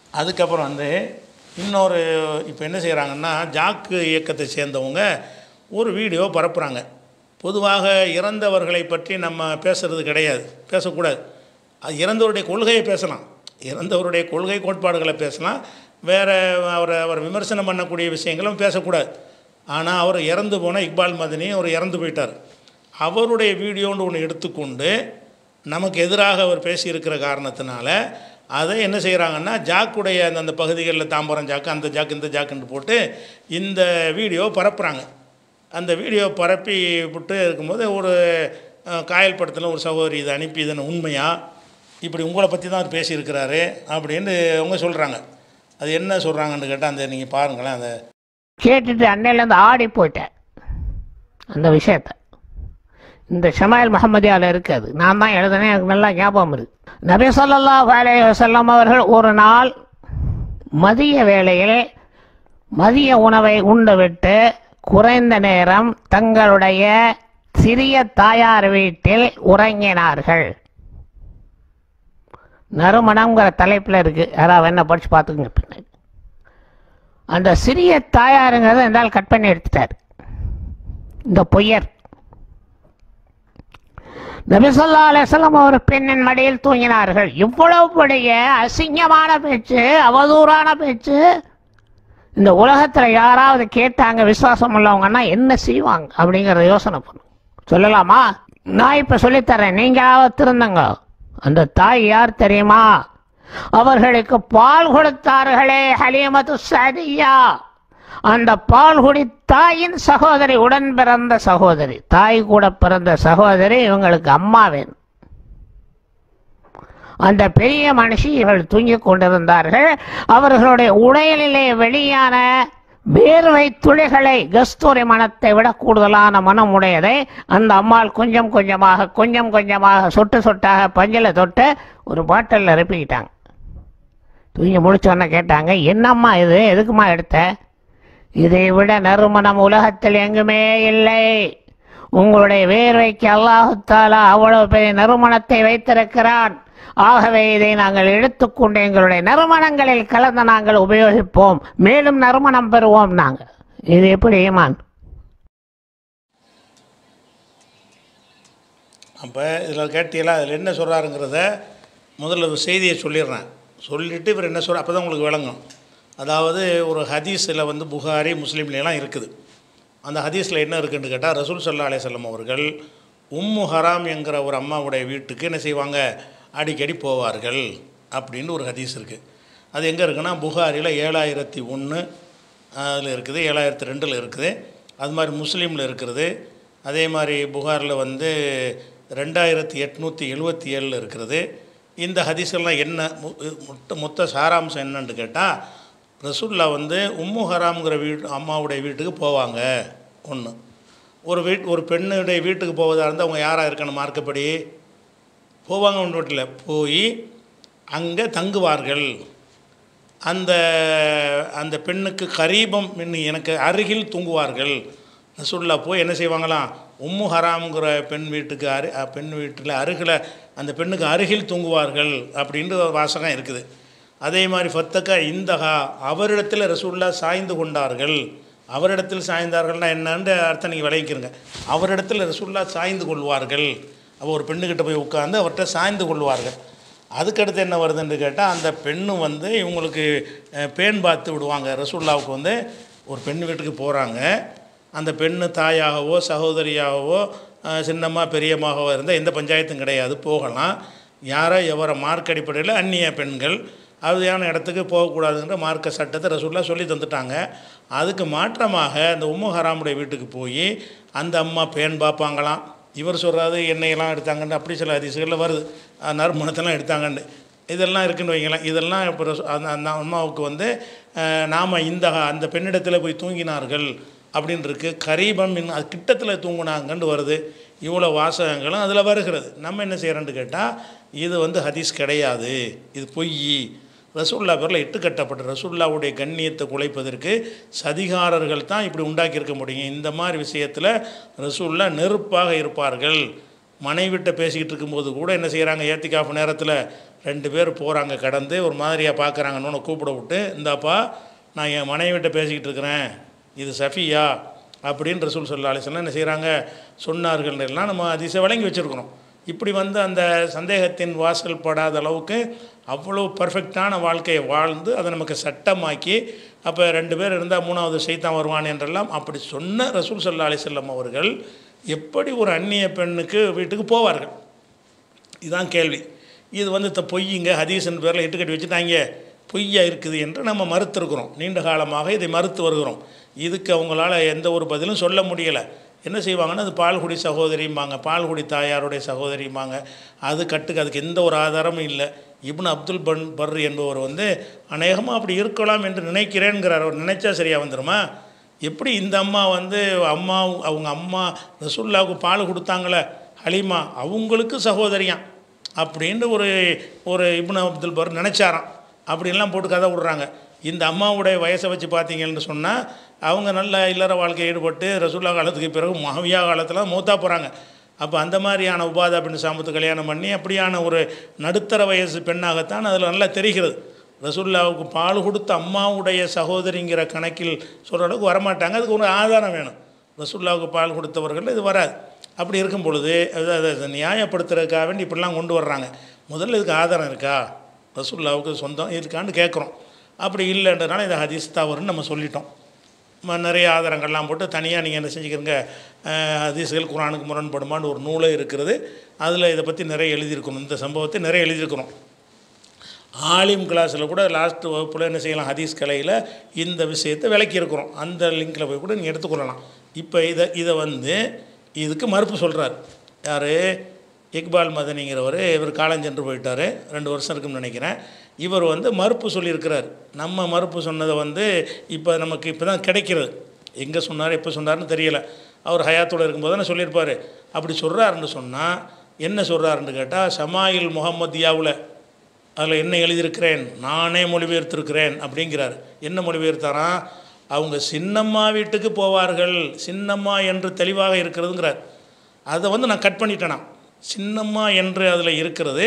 அதுக்கப்புறம் வந்து இன்னொரு இப்போ என்ன செய்கிறாங்கன்னா ஜாக்கு இயக்கத்தை சேர்ந்தவங்க ஒரு வீடியோ பரப்புகிறாங்க பொதுவாக இறந்தவர்களை பற்றி நம்ம பேசுறது கிடையாது பேசக்கூடாது அது இறந்தவருடைய கொள்கையை பேசலாம் இறந்தவருடைய கொள்கை கோட்பாடுகளை பேசலாம் வேறு அவரை அவர் விமர்சனம் பண்ணக்கூடிய விஷயங்களும் பேசக்கூடாது ஆனால் அவர் இறந்து போன இக்பால் மதனி அவர் இறந்து போயிட்டார் அவருடைய வீடியோன்னு ஒன்று எடுத்துக்கொண்டு நமக்கு எதிராக அவர் பேசியிருக்கிற காரணத்தினால அதை என்ன செய்கிறாங்கன்னா ஜாக்குடைய அந்த அந்த பகுதிகளில் தாம்பரம் ஜாக்கு அந்த ஜாக்கு இந்த ஜாக்குன்னு போட்டு இந்த வீடியோ பரப்புகிறாங்க அந்த வீடியோ பரப்பி விட்டு இருக்கும்போது ஒரு அஹ், காயல் படத்தில் ஒரு சகோதரி இதை அனுப்பி இதனை உண்மையா இப்படி உங்களை பற்றி தான் அவர் பேசியிருக்கிறாரு அப்படின்னு அவங்க சொல்கிறாங்க அது என்ன சொல்கிறாங்கன்னு கேட்டால் அந்த நீங்கள் பாருங்களேன் அந்த கேட்டுட்டு அன்னையிலேருந்து ஆடி போயிட்டேன் அந்த விஷயத்த இந்த ஷமாயில் முகமதியால் இருக்காது நான் தான் எழுதுனேன் எனக்கு நல்லா ஞாபகம் இருக்கு நபி ஸல்லல்லாஹு அலைஹி வஸல்லம் அவர்கள் ஒரு நாள் மதிய வேளையில் மதிய உணவை உண்டுவிட்டு குறைந்த நேரம் தங்களுடைய சிறிய தாயார் வீட்டில் உறங்கினார்கள் நறுமணம்ங்கிற தலைப்பில் இருக்கு யாராவது என்ன படிச்சு பார்த்துக்குங்க பின்னாடி அந்த சிறிய தாயாருங்கிறத இந்த ஆள் கட் பண்ணி எடுத்துட்டார் இந்த பொய்யர் நபிசல்லா அலிஸ்லாம் ஒரு பெண்ணின் மடியில் தூங்கினார்கள் இவ்வளவு பெரிய அசிங்கமான பேச்சு அவதூறான பேச்சு இந்த உலகத்துல யாராவது கேட்டாங்க விசுவாசம் உள்ளவங்கன்னா என்ன செய்வாங்க அப்படிங்கறத யோசனை பண்ணும் சொல்லலாமா நான் இப்ப சொல்லித்தரேன் நீங்களாவது திருந்தங்க அந்த தாய் யார் தெரியுமா அவர்களுக்கு பால் கொடுத்தார்களே ஹலீமது சதியா அந்த பால் குடி தாயின் சகோதரி உடன் பிறந்த சகோதரி தாய் கூட பிறந்த சகோதரி இவங்களுக்கு அம்மா வேணும் அந்த பெரிய மனுஷி இவர்கள் தூங்கிக் கொண்டிருந்தார்கள் அவர்களுடைய உடையிலே வெளியான வேர்வை துளிகளை கஸ்தூரி மனத்தை விட கூடுதலான மனம் உடையதை அந்த அம்மாள் கொஞ்சம் கொஞ்சமாக கொஞ்சம் கொஞ்சமாக சொட்டு சொட்டாக பஞ்சில தொட்டு ஒரு பாட்டில் நிரப்பிக்கிட்டாங்க தூங்கி முடிச்சோன்னே கேட்டாங்க என்னம்மா இது எதுக்குமா எடுத்த இதை விட நறுமணம் உலகத்தில் எங்குமே இல்லை உங்களுடைய வேர்வைக்கு அல்லாஹுத்தாலா அவ்வளவு பெரிய நறுமணத்தை வைத்திருக்கிறான் ஆகவே இதை நாங்கள் எடுத்துக்கொண்டு எங்களுடைய நறுமணங்களில் கலந்து நாங்கள் உபயோகிப்போம் மேலும் நறுமணம் பெறுவோம் நாங்கள் இது எப்படி ஈமான் அப்போ இதில் கேட்டீங்களா அதில் என்ன சொல்கிறாருங்கிறத முதல்ல ஒரு செய்தியை சொல்லிடுறேன் சொல்லிவிட்டு இவர் என்ன சொல்ற அப்போ தான் உங்களுக்கு விளங்கும் அதாவது ஒரு ஹதீஸில் வந்து புகாரி முஸ்லீம்லாம் இருக்குது அந்த ஹதீஸில் என்ன இருக்குன்னு கேட்டால் ரசூல் சல்லா அலையம் அவர்கள் உம்மு ஹராம் என்கிற ஒரு அம்மாவுடைய வீட்டுக்கு என்ன செய்வாங்க அடிக்கடி போவார்கள் அப்படின்னு ஒரு ஹதீஸ் இருக்குது அது எங்கே இருக்குன்னா புகாரில் ஏழாயிரத்தி ஒன்று அதில் இருக்குது ஏழாயிரத்தி ரெண்டில் இருக்குது அது மாதிரி முஸ்லீமில் இருக்கிறது அதே மாதிரி புகாரில் வந்து ரெண்டாயிரத்தி எட்நூற்றி எழுபத்தி ஏழில் இருக்கிறது இந்த ஹதீஸெல்லாம் என்ன மு- மொத்த மொத்த சாராம்சம் என்னன்னு கேட்டால் ரசுல்லா வந்து உம்மு ஹராம்ங்கிற வீட்டு அம்மாவுடைய வீட்டுக்கு போவாங்க ஒன்று ஒரு வீட் ஒரு பெண்ணுடைய வீட்டுக்கு போவதாக இருந்தால் அவங்க யாராக இருக்கணும் மார்க்கப்படி போவாங்க ஒன்று வீட்டில் போய் அங்கே தங்குவார்கள் அந்த அந்த பெண்ணுக்கு கரீபம் மின்னு எனக்கு அருகில் தூங்குவார்கள் ரசுல்லா போய் என்ன செய்வாங்களாம் உம்மு ஹராம்ங்கிற பெண் வீட்டுக்கு அரு அ, பெண் வீட்டில் அருகில் அந்த பெண்ணுக்கு அருகில் தூங்குவார்கள் அப்படின்ற ஒரு வாசகம் இருக்குது அதே மாதிரி ஃபத்தக்கா இந்தகா அவரிடத்தில் ரசூல்லா சாய்ந்து கொண்டார்கள் அவரிடத்தில் சாய்ந்தார்கள்னா என்னன்னு அர்த்தம் நீங்கள் விளைவிக்கிறங்க அவரிடத்தில் ரசூல்லா சாய்ந்து கொள்வார்கள் அப்போ ஒரு பெண்ணுக்கிட்ட போய் உட்காந்து அவர்கிட்ட சாய்ந்து கொள்வார்கள் அதுக்கடுத்து என்ன வருதுன்னு கேட்டால் அந்த பெண்ணு வந்து இவங்களுக்கு அஹ், பேன் பார்த்து விடுவாங்க ரசூல்லாவுக்கு வந்து ஒரு பெண் வீட்டுக்கு போகிறாங்க அந்த பெண்ணு தாயாகவோ சகோதரியாகவோ அஹ், சின்னம்மா பெரியம்மாகவோ இருந்தால் எந்த பஞ்சாயத்தும் கிடையாது போகலாம் யாரோ எவரை மார்க் அடிப்படையில் அந்நிய பெண்கள் அதுயான இடத்துக்கு போகக்கூடாதுங்கிற மார்க்க சட்டத்தை ரசூல்லா சொல்லி தந்துட்டாங்க அதுக்கு மாற்றமாக அந்த உம்மு ஹராமுடைய வீட்டுக்கு போய் அந்த அம்மா பேன் பார்ப்பாங்களாம் இவர் சொல்கிறாரு எண்ணெயெல்லாம் எடுத்தாங்கன்னு அப்படி சில அதிசயங்களில் வருது அஹ் நறுமணத்தெல்லாம் எடுத்தாங்கன்னு இதெல்லாம் இருக்குன்னு வைங்களேன் இதெல்லாம் இப்போ ரசூ- அந்த அந்த அம்மாவுக்கு வந்து நாம் இந்த அந்த பெண்ணிடத்தில் போய் தூங்கினார்கள் அப்படின்னு இருக்கு கரீபம் மின் அது கிட்டத்தில் தூங்குனாங்கன்னு வருது இவ்வளோ வாசகங்களும் அதில் வருகிறது நம்ம என்ன செய்கிறோன்னு கேட்டால் இது வந்து ஹதீஸ் கிடையாது இது பொய் ரசூல்லா பேரில் இட்டு கட்டப்பட்ட ரசூல்லாவுடைய கண்ணியத்தை குலைப்பதற்கு சதிகாரர்கள் தான் இப்படி உண்டாக்கியிருக்க முடியும் இந்த மாதிரி விஷயத்தில் ரசூல்லா நெருப்பாக இருப்பார்கள் மனைவிட்ட பேசிக்கிட்டு இருக்கும்போது கூட என்ன செய்கிறாங்க ஏத்திக்காப்பு நேரத்தில் ரெண்டு பேர் போகிறாங்க கடந்து ஒரு மாதிரியாக பார்க்குறாங்க இன்னொன்று கூப்பிட விட்டு இந்தாப்பா நான் என் மனைவிட்ட பேசிக்கிட்டு இருக்கிறேன் இது சஃபியா அப்படின்னு ரசூல் சொல்லா அலிஸ்லாம் என்ன செய்கிறாங்க சொன்னார்கள் எல்லாம் நம்ம அதிசய வழங்கி வச்சுருக்குறோம் இப்படி வந்து அந்த சந்தேகத்தின் வாசல் படாத அளவுக்கு அவ்வளோ பர்ஃபெக்டான வாழ்க்கையை வாழ்ந்து அதை நமக்கு சட்டமாக்கி அப்போ ரெண்டு பேர் இருந்தால் மூணாவது சைத்தான் வருவான் என்றெல்லாம் அப்படி சொன்ன ரசூல் சல்லா அலிசல்லம் அவர்கள் எப்படி ஒரு அந்நிய பெண்ணுக்கு வீட்டுக்கு போவார்கள் இதுதான் கேள்வி இது வந்து த பொய்யுங்க ஹதீஸின் பேரில் இட்டுக்கட்டி வச்சுட்டாங்க பொய்யா இருக்குது என்று நம்ம மறுத்திருக்கிறோம் நீண்ட காலமாக இதை மறுத்து வருகிறோம் இதுக்கு அவங்களால எந்த ஒரு பதிலும் சொல்ல முடியலை என்ன செய்வாங்கன்னா அது பால்குடி சகோதரிம்பாங்க பால்குடி தாயாருடைய சகோதரிம்பாங்க அது கட்டுக்கு அதுக்கு எந்த ஒரு ஆதாரமும் இல்லை இப்னு அப்துல் பன் பர் என்பவர் வந்து அநேகமாக அப்படி இருக்கலாம் என்று நினைக்கிறேன்கிறார் அவர் நினைச்சா சரியாக வந்துருமா எப்படி இந்த அம்மா வந்து அம்மா அவங்க அம்மா ரசுல்லாவுக்கு பால் கொடுத்தாங்களே ஹலீமா அவங்களுக்கு சகோதரியாம் அப்படின்னு ஒரு ஒரு இப்னு அப்துல் பர் நினச்சாராம் அப்படின்லாம் போட்டு கதை விடுறாங்க இந்த அம்மாவுடைய வயசை வச்சு பார்த்தீங்கன்னு சொன்னால் அவங்க நல்ல இல்லற வாழ்க்கையை ஈடுபட்டு ரசூல்லா காலத்துக்கு பிறகு மஹவியா காலத்தில் மூத்தா போகிறாங்க அப்போ அந்த மாதிரியான உபாதா பெண் சாமத்து கல்யாணம் பண்ணி அப்படியான ஒரு நடுத்தர வயசு பெண்ணாகத்தான் அதில் நல்லா தெரிகிறது ரசூல்லாவுக்கு பால் கொடுத்த அம்மாவுடைய சகோதரிங்கிற கணக்கில் சொல்கிற அளவுக்கு வரமாட்டாங்க அதுக்கு ஒரு ஆதாரம் வேணும் ரசூல்லாவுக்கு பால் கொடுத்தவர்கள் இது வராது அப்படி இருக்கும் பொழுது அது அதை அதை நியாயப்படுத்துறதுக்காக வேண்டி இப்படிலாம் கொண்டு வர்றாங்க முதல்ல இதுக்கு ஆதாரம் இருக்கா ரசூல்லாவுக்கு சொந்தம் இருக்கான்னு கேட்குறோம் அப்படி இல்லைன்றதுனால இந்த ஹதீஸ் தவறுன்னு நம்ம சொல்லிட்டோம் ம- நிறைய ஆதாரங்கள்லாம் போட்டு தனியாக நீங்கள் என்ன செஞ்சுக்கிறீங்க அஹ், ஹதீஸ்கள் குரானுக்கு முரண்படுமான்னு ஒரு நூலே இருக்கிறது அதில் இதை பற்றி நிறைய எழுதியிருக்கணும் இந்த சம்பவத்தை நிறைய எழுதியிருக்கணும் ஆலிம் கிளாஸில் கூட லாஸ்ட் வகுப்பில் என்ன செய்யலாம் ஹதீஸ் கலையில் இந்த விஷயத்தை விளக்கி இருக்கிறோம் அந்த லிங்கில் போய் கூட நீங்கள் எடுத்துக்கொள்ளலாம் இப்போ இதை இதை வந்து இதுக்கு மறுப்பு சொல்கிறார் யார் இக்பால் மதனிங்கிறவர் இவர் காலஞ்சென்று போயிட்டார் ரெண்டு வருஷம் இருக்குன்னு நினைக்கிறேன் இவர் வந்து மறுப்பு சொல்லியிருக்கிறார் நம்ம மறுப்பு சொன்னதை வந்து இப்போ நமக்கு இப்போ தான் கிடைக்கிறது எங்கே சொன்னார் எப்போ சொன்னார்னு தெரியல அவர் ஹயாத்தோடு இருக்கும்போது தானே சொல்லியிருப்பார் அப்படி சொல்கிறாருன்னு சொன்னால் என்ன சொல்கிறாருன்னு கேட்டால் ஷமாயில் முகம்மதியாவில் அதில் என்ன எழுதியிருக்கிறேன் நானே மொழிபெயர்த்திருக்கிறேன் அப்படிங்கிறார் என்ன மொழிபெயர்த்தாராம் அவங்க சின்னம்மா வீட்டுக்கு போவார்கள் சின்னம்மா என்று தெளிவாக இருக்கிறதுங்கிறார் அதை வந்து நான் கட் பண்ணிட்டேனா சின்னம்மா என்று அதில் இருக்கிறது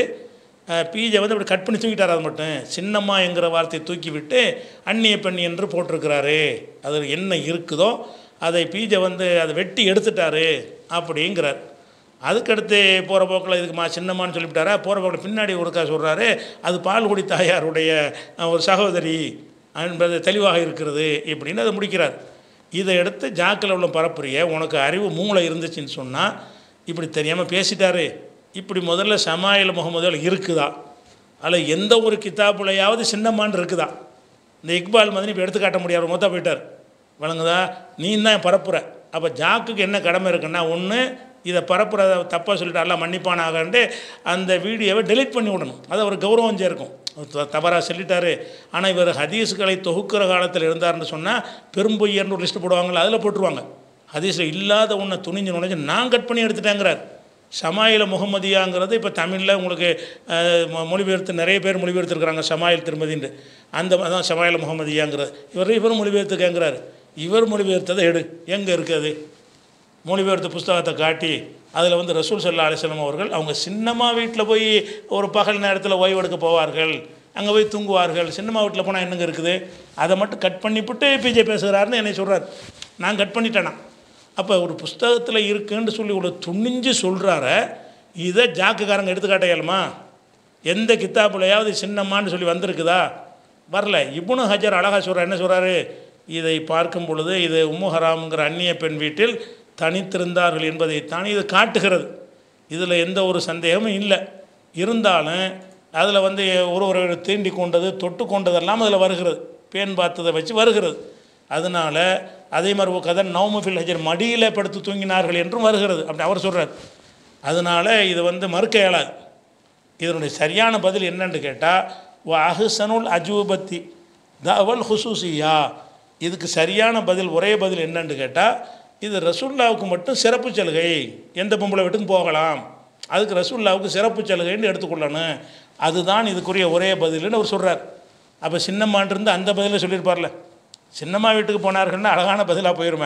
பீஜை வந்து அப்படி கட் பண்ணி தூக்கிட்டார் அது மட்டும் சின்னம்மா என்கிற வார்த்தையை தூக்கி விட்டு அந்நிய பெண் என்று போட்டிருக்கிறாரு அதில் என்ன இருக்குதோ அதை பீஜை வந்து அதை வெட்டி எடுத்துட்டாரு அப்படிங்கிறார் அதுக்கடுத்து போகிற போக்கில் இதுக்குமா சின்னம்மான்னு சொல்லிவிட்டாரா போகிற போக்கில் பின்னாடி ஒருக்கா சொல்கிறாரு அது பால்குடி தாயாருடைய அஹ், ஒரு சகோதரி என்பது தெளிவாக இருக்கிறது இப்படின்னு அதை முடிக்கிறார் இதை எடுத்து ஜாக்கில் உள்ள பரப்புரிய உனக்கு அறிவு மூளை இருந்துச்சுன்னு சொன்னால் இப்படி தெரியாமல் பேசிட்டாரு இப்படி முதல்ல சமாயில் முகமது இருக்குதா அதில் எந்த ஒரு கிதாபுலையாவது சின்னம்மான்னு இருக்குதா இந்த இக்பால் மதனி இப்போ எடுத்து காட்ட முடியாது மொத்தம் போயிட்டார் வழங்குதா நீ தான் பரப்புற அப்போ ஜாக்குக்கு என்ன கடமை இருக்குன்னா ஒன்று இதை பரப்புறத தப்பாக சொல்லிட்டு எல்லாம் மன்னிப்பானாகன்ட்டு அந்த வீடியோவை டெலீட் பண்ணி விடணும் அது ஒரு கௌரவம் சேர்க்கும் தவறாக சொல்லிட்டாரு ஆனால் இவர் ஹதீஸ்களை தொகுக்கிற காலத்தில் இருந்தார்னு சொன்னால் பெரும்பொய்யர்னு ஒரு லிஸ்ட் போடுவாங்கள்ல அதில் போட்டுருவாங்க ஹதீஸில் இல்லாத ஒன்றை துணிஞ்சு நுழைஞ்சு நான் கட் பண்ணி எடுத்துட்டேங்கிறார் ஷமாயில முகமதியாங்கிறது இப்போ தமிழில் உங்களுக்கு அஹ், மொ- மொழிபெயர்த்து நிறைய பேர் மொழிபெயர்த்துருக்குறாங்க ஷமாயில் திருமதின்ட்டு அந்த அதான் ஷமாயில முகமதியாங்கிறது இவர் இவரும் மொழிபெயர்த்துக்கங்கிறார் இவர் மொழிபெயர்த்ததை எடு எங்கே இருக்குது மொழிபெயர்த்த புஸ்தகத்தை காட்டி அதில் வந்து ரசூல் சல்லா அலிஸ்லாம் அவர்கள் அவங்க சின்னம்மா வீட்டில் போய் ஒரு பகல் நேரத்தில் ஓய்வெடுக்க போவார்கள் அங்கே போய் தூங்குவார்கள் சின்னம்மா வீட்டில் போனால் என்னங்க இருக்குது அதை மட்டும் கட் பண்ணிவிட்டு பிஜே பேசுகிறாருன்னு என்னை சொல்கிறார் நான் கட் பண்ணிட்டேனா அப்போ ஒரு புஸ்தகத்தில் இருக்குன்னு சொல்லி ஒரு துணிஞ்சு சொல்கிறார இதை ஜாக்குக்காரங்க எடுத்துக்காட்ட இயலுமா எந்த கித்தாப்புலையாவது சின்னம்மான்னு சொல்லி வந்திருக்குதா வரல இப்னு ஹஜர் அழகா சொல்கிறார் என்ன சொல்கிறாரு இதை பார்க்கும் பொழுது இது உம்மு ஹராம்ங்கிற அந்நிய பெண் வீட்டில் தனித்திருந்தார்கள் என்பதைத்தான் இது காட்டுகிறது இதில் எந்த ஒரு சந்தேகமும் இல்லை இருந்தாலும் அதில் வந்து ஒரு ஒரு தீண்டி கொண்டது தொட்டு கொண்டதெல்லாம் அதில் வருகிறது பேன் பார்த்ததை வச்சு வருகிறது அதனால் அதே மாதிரி ஒரு கதை நவமுஃபில் ஹஜர் மடியில் படுத்து தூங்கினார்கள் என்றும் வருகிறது அப்படி அவர் சொல்கிறார் அதனால் இது வந்து மறுக்க இயலாது இதனுடைய சரியான பதில் என்னன்னு கேட்டால் அஹ்சனுல் அஜூபத்தி தவல் ஹுசூசியா இதுக்கு சரியான பதில் ஒரே பதில் என்னன்னு கேட்டால் இது ரசூல்லாவுக்கு மட்டும் சிறப்பு சலுகை எந்த பொம்பளை வீட்டுக்கும் போகலாம் அதுக்கு ரசூல்லாவுக்கு சிறப்பு சலுகைன்னு எடுத்துக்கொள்ளணும் அதுதான் இதுக்குரிய ஒரே பதில்னு அவர் சொல்கிறார் அப்போ சின்னம்மான்ட்டு இருந்து அந்த பதிலை சொல்லியிருப்பார்ல சின்னம்மா வீட்டுக்கு போனார்கள்னா அழகான பதிலாக போயிருமே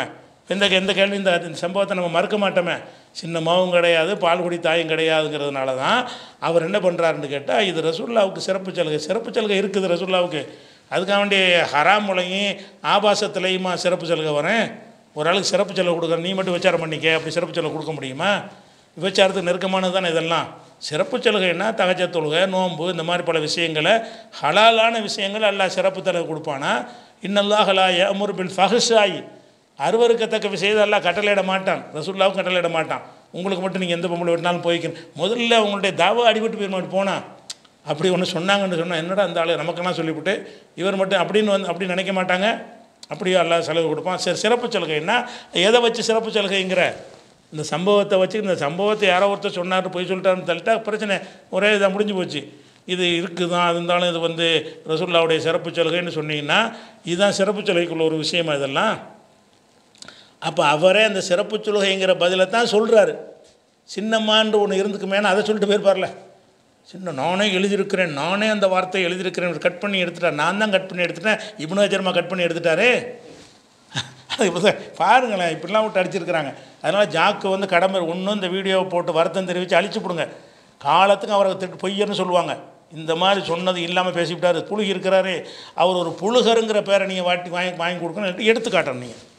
இந்த எந்த கேள்வி இந்த இந்த சம்பவத்தை நம்ம மறுக்க மாட்டோமே சின்ன மாவும் கிடையாது பால்குடி தாயும் கிடையாதுங்கிறதுனால தான் அவர் என்ன பண்ணுறாருன்னு கேட்டால் இது ரசூல்லாவுக்கு சிறப்பு சலுகை சிறப்பு சலுகை இருக்குது ரசூல்லாவுக்கு அதுக்காக வேண்டி ஹராம் முளையும் ஆபாசத்துலேயுமா சிறப்பு சலுகை வரேன் ஒரு ஆளுக்கு சிறப்பு செலவு கொடுக்குற நீ மட்டும் விசாரம் பண்ணிக்க அப்படி சிறப்பு செலவு கொடுக்க முடியுமா விபச்சாரத்துக்கு நெருக்கமானது தானே இதெல்லாம் சிறப்பு சலுகைன்னா தகச்ச தொழுகை நோன்பு இந்த மாதிரி பல விஷயங்களை ஹலாலான விஷயங்கள் அல்லாஹ் சிறப்பு தலகை கொடுப்பானா இன்னல்லாஹ் ஹலா அமுர் பின் ஃபஹஷாயி அருவருக்கத்தக்க விஷயத்தை எல்லாம் கட்டளையிட மாட்டான் ரசூல்லாவும் கட்டளையிட மாட்டான் உங்களுக்கு மட்டும் நீங்கள் எந்த பொம்பளை விட்டாலும் போய்க்கணும் முதல்ல உங்களுடைய தாவா அடிபட்டு போயிருமாட்டு போனா அப்படி ஒன்று சொன்னாங்கன்னு சொன்னால் என்னடா அந்த ஆளு நமக்கெல்லாம் சொல்லிவிட்டு இவர் மட்டும் அப்படின்னு வந்து அப்படி நினைக்க மாட்டாங்க அப்படியே எல்லாம் செலவு கொடுப்பான் சரி சிறப்பு சலுகைன்னா எதை வச்சு சிறப்பு சலுகைங்கிற இந்த சம்பவத்தை வச்சு இந்த சம்பவத்தை யாரோ ஒருத்தர் சொன்னார் போய் சொல்லிட்டாருன்னு தள்ளிட்டா பிரச்சனை ஒரே இதாக முடிஞ்சு போச்சு இது இருக்குது தான் அது இருந்தாலும் இது வந்து ரசூல்லாவுடைய சிறப்பு சலுகைன்னு சொன்னீங்கன்னா இதுதான் சிறப்பு சலுகைக்குள்ள ஒரு விஷயமா இதெல்லாம் அப்போ அவரே அந்த சிறப்பு சலுகைங்கிற பதிலை தான் சொல்கிறாரு சின்னம்மான்ற ஒன்று இருந்துக்குமேனு அதை சொல்லிட்டு போயிருப்பார்ல சின்ன நானே எழுதியிருக்கிறேன் நானே அந்த வார்த்தையை எழுதியிருக்கிறேன் கட் பண்ணி எடுத்துட்டேன் நான் தான் கட் பண்ணி எடுத்துட்டேன் இப்னு ஹஜர்மா கட் பண்ணி எடுத்துட்டாரே அது இப்போ தான் பாருங்களேன் இப்படிலாம் விட்டு அடிச்சிருக்கிறாங்க அதனால் ஜாக்கு வந்து கடமை ஒன்றும் இந்த வீடியோவை போட்டு வருத்தம் தெரிவித்து அழிச்சு விடுங்க காலத்துக்கு அவரை திட்டு பொய்யர்னு சொல்லுவாங்க இந்த மாதிரி சொன்னது இல்லாமல் பேசிவிட்டாரு புழுகி இருக்கிறாரு அவர் ஒரு புழுகருங்கிற பேரை நீங்கள் வாட்டி வாங்கி வாங்கி கொடுக்கணும் எடுத்து காட்டணும் நீங்கள்